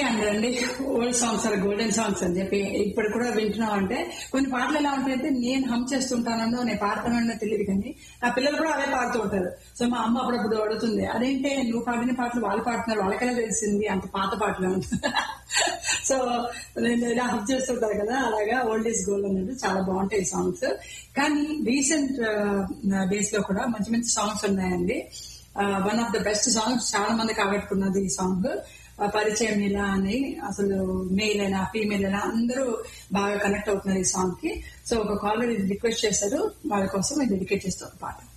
అందుకే అండి old songs are golden songs అని చెప్పి ఇప్పుడు కూడా వింటున్నాం అంటే కొన్ని పాటలు ఎలా ఉంటాయంటే నేను హమ్ చేస్తుంటానో నేను పాడతానో తెలియదు కానీ నా పిల్లలు కూడా అవే పాడుతూ ఉంటారు సో మా అమ్మ అప్పుడప్పుడు అడుగుతుంది అదేంటే నువ్వు పాడిన పాటలు వాళ్ళు పాడుతున్నారు వాళ్ళకెలా తెలిసింది అంత పాత పాటలు సో నేను ఇలా హమ్ చేస్తుంటారు కదా అలాగా ఓల్డ్ ఈజ్ గోల్డ్ అనేది చాలా బాగుంటాయి సాంగ్స్ కానీ రీసెంట్ డేస్ లో కూడా మంచి మంచి సాంగ్స్ ఉన్నాయండి one of the best songs చాలా మంది కాబట్టుకున్నది ఈ సాంగ్ పరిచయం ఇలా అని అసలు మేల్ అయినా ఫీమేల్ అయినా అందరూ బాగా కనెక్ట్ అవుతున్నారు ఈ సాంగ్ కి సో ఒక కాలర్ రిక్వెస్ట్ చేశారు వాళ్ళ కోసం డెడికేట్ చేస్తాం పాట